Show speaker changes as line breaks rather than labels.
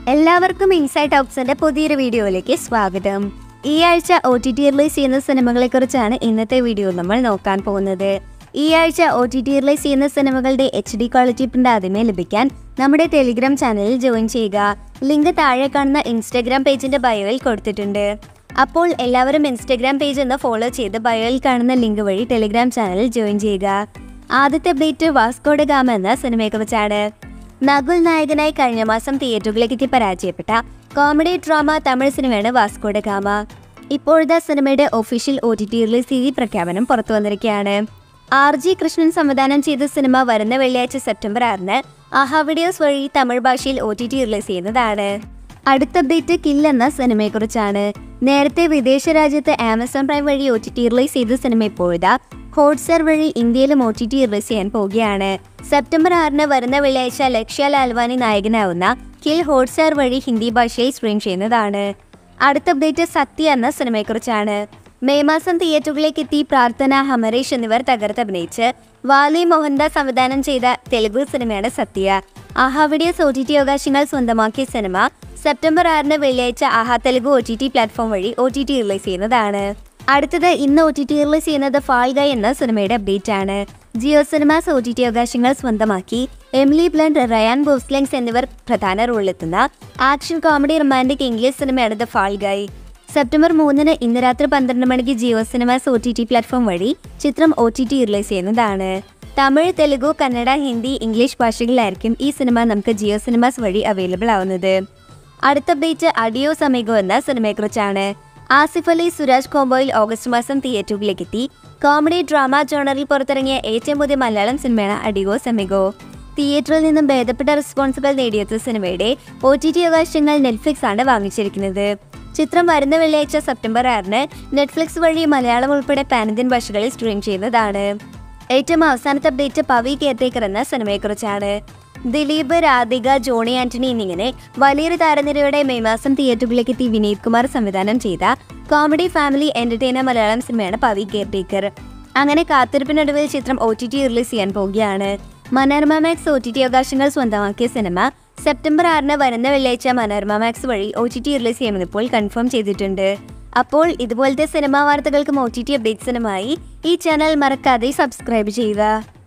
എല്ലാവർക്കും ഇൻസൈറ്റ് ഓപ്സിന്റെ പുതിയൊരു വീഡിയോയിലേക്ക് സ്വാഗതം ഈ ആഴ്ച ഒ ടി ടി റിലീസ് ചെയ്യുന്ന സിനിമകളെ കുറിച്ചാണ് ഇന്നത്തെ വീഡിയോ നമ്മൾ നോക്കാൻ പോകുന്നത് ഈ ആഴ്ച ഒ ടി ടി റിലീസ് ചെയ്യുന്ന സിനിമകളുടെ എച്ച് ഡി ക്വാളിറ്റി പ്രിന്റ് ആദ്യമേ ലഭിക്കാൻ നമ്മുടെ ടെലിഗ്രാം ചാനലിൽ ജോയിൻ ചെയ്യുക ലിങ്ക് താഴെ കാണുന്ന ഇൻസ്റ്റഗ്രാം പേജിന്റെ ബയോയിൽ കൊടുത്തിട്ടുണ്ട് അപ്പോൾ എല്ലാവരും ഇൻസ്റ്റഗ്രാം പേജ് ഒന്ന് ഫോളോ ചെയ്ത് ബയോയിൽ കാണുന്ന ലിങ്ക് വഴി ടെലിഗ്രാം ചാനലിൽ ജോയിൻ ചെയ്യുക ആദ്യത്തെ അപ്ഡേറ്റ് വാസ്കോഡ ഗാമ എന്ന സിനിമയെക്കുറിച്ചാണ് നകുൽ നായകനായി കഴിഞ്ഞ മാസം തിയേറ്ററുകളിലേക്ക് എത്തി പരാജയപ്പെട്ട കോമഡി ഡ്രാമ തമിഴ് സിനിമയാണ് വാസ്കോഡ ഗാമ ഇപ്പോഴത്തെ സിനിമയുടെ official O T T release തീയതി പ്രഖ്യാപനം പുറത്തു വന്നിരിക്കുകയാണ് ആർ ജി കൃഷ്ണൻ സംവിധാനം ചെയ്ത സിനിമ വരുന്ന വെള്ളിയാഴ്ച സെപ്റ്റംബർ ആറിന് ആഹാ വീഡിയോസ് വഴി തമിഴ് ഭാഷയിൽ ഒ ടി ടി റിലീസ് ചെയ്യുന്നതാണ് അടുത്ത അപ്ഡേറ്റ് കിൽ എന്ന സിനിമയെക്കുറിച്ചാണ് നേരത്തെ വിദേശ രാജ്യത്ത് ആമസോൺ പ്രൈം വഴി ഒ ടി ടി റിലീസ് ചെയ്ത സിനിമ ഇപ്പോഴത്തെ ഹോട്ട്സ്റ്റാർ വഴി ഇന്ത്യയിലും ഒ ടി ടി റിലീസ് ചെയ്യാൻ പോവുകയാണ് സെപ്റ്റംബർ ആറിന് വരുന്ന വെള്ളിയാഴ്ച ലക്ഷ്യ ലാൽവാനി നായകനാവുന്ന കിൽ ഹോട്ട്സ്റ്റാർ വഴി ഹിന്ദി ഭാഷയിൽ സ്ട്രീം ചെയ്യുന്നതാണ് അടുത്ത അപ്ഡേറ്റ് സത്യ എന്ന സിനിമയെക്കുറിച്ചാണ് മെയ് മാസം തിയേറ്ററുകളിലേക്ക് എത്തി പ്രാർത്ഥന ഹമരേഷ് എന്നിവർ തകർത്തഭിനയിച്ച് വാലി മോഹൻദാസ് സംവിധാനം ചെയ്ത തെലുഗു സിനിമയാണ് Satya Aha videos O T T അവകാശങ്ങൾ സ്വന്തമാക്കിയ സിനിമ സെപ്റ്റംബർ ആറിന് വെള്ളിയാഴ്ച Aha Telugu O T T platform വഴി ഒ ടി ടി റിലീസ് ചെയ്യുന്നതാണ് അടുത്തത് ഇന്ന് ഒ ടി ടി റിലീസ് ചെയ്യുന്നത് ഫാൾ ഗൈ എന്ന സിനിമയുടെ അപ്ഡേറ്റ് ആണ് Jio Cinemas O T T അവകാശങ്ങൾ സ്വന്തമാക്കി എമിലി ബ്ലണ്ട് റയാൻ ബോസ്ലെങ്സ് എന്നിവർ പ്രധാന റോളിലെത്തുന്ന ആക്ഷൻ കോമഡി റൊമാൻറ്റിക് ഇംഗ്ലീഷ് സിനിമയാണ് ദ ഫാൾ ഗൈ സെപ്റ്റംബർ മൂന്നിന് ഇന്ന് രാത്രി പന്ത്രണ്ട് മണിക്ക് Jio Cinemas O T T platform വഴി ചിത്രം ഒ ടി ടി റിലീസ് ചെയ്യുന്നതാണ് തമിഴ് തെലുഗു കന്നഡ ഹിന്ദി ഇംഗ്ലീഷ് ഭാഷകളിലായിരിക്കും ഈ സിനിമ നമുക്ക് ജിയോ സിനിമാസ് വഴി അവൈലബിൾ ആവുന്നത് അടുത്ത അപ്ഡേറ്റ് അഡിയോ സമീഗോ എന്ന സിനിമയെക്കുറിച്ചാണ് ആസിഫ് അലി സുരാജ് കോംബോയിൽ ഓഗസ്റ്റ് മാസം തിയേറ്ററുകളിലേക്ക് എത്തി കോമഡി ഡ്രാമ ജോണറിൽ പുറത്തിറങ്ങിയ ഏറ്റവും പുതിയ മലയാളം സിനിമയാണ് അഡിയോ സെമിഗോ തിയേറ്ററിൽ നിന്നും ഭേദപ്പെട്ട റെസ്പോൺസുകൾ നേടിയെത്തിയ സിനിമയുടെ ഒ ടി ടി അവകാശങ്ങൾ നെറ്റ്ഫ്ലിക്സ് ആണ് വാങ്ങിച്ചിരിക്കുന്നത് ചിത്രം വരുന്ന വെള്ളിയാഴ്ച സെപ്റ്റംബർ ആറിന് നെറ്റ്ഫ്ലിക്സ് വഴി മലയാളം ഉൾപ്പെടെ പാനിന്ത്യൻ ഭാഷകളിൽ സ്ട്രീം ചെയ്യുന്നതാണ് ഏറ്റവും അവസാനത്തെ അപ്ഡേറ്റ് പവി കെയർടേക്കർ എന്ന സിനിമയെക്കുറിച്ചാണ് ദിലീപ് രാധിക ജോണി ആന്റണി എന്നിങ്ങനെ വലിയൊരു താരനിരയുടെ മെയ് മാസം തിയേറ്ററുകളിലേക്ക് എത്തി വിനീത് കുമാർ സംവിധാനം ചെയ്ത കോമഡി ഫാമിലി എന്റർടൈനർ മലയാളം സിനിമയാണ് പവി കെയർടേക്കർ അങ്ങനെ കാത്തിരിപ്പിനൊടുവിൽ ചിത്രം ഒ ടി ടി റിലീസ് ചെയ്യാൻ പോവുകയാണ് Manorama Max O T T അവകാശങ്ങൾ സ്വന്തമാക്കിയ സിനിമ സെപ്റ്റംബർ ആറിന് വരുന്ന വെള്ളിയാഴ്ച മനോരമ മാക്സ് വഴി ഒ ടി ടി റിലീസ് ചെയ്യുമെന്ന് ഇപ്പോൾ കൺഫേം ചെയ്തിട്ടുണ്ട് അപ്പോൾ ഇതുപോലത്തെ സിനിമാ വാർത്തകൾക്കും ഒ ടി ടി അപ്ഡേറ്റ്സിനുമായി ഈ ചാനൽ മറക്കാതെ സബ്സ്ക്രൈബ് ചെയ്യുക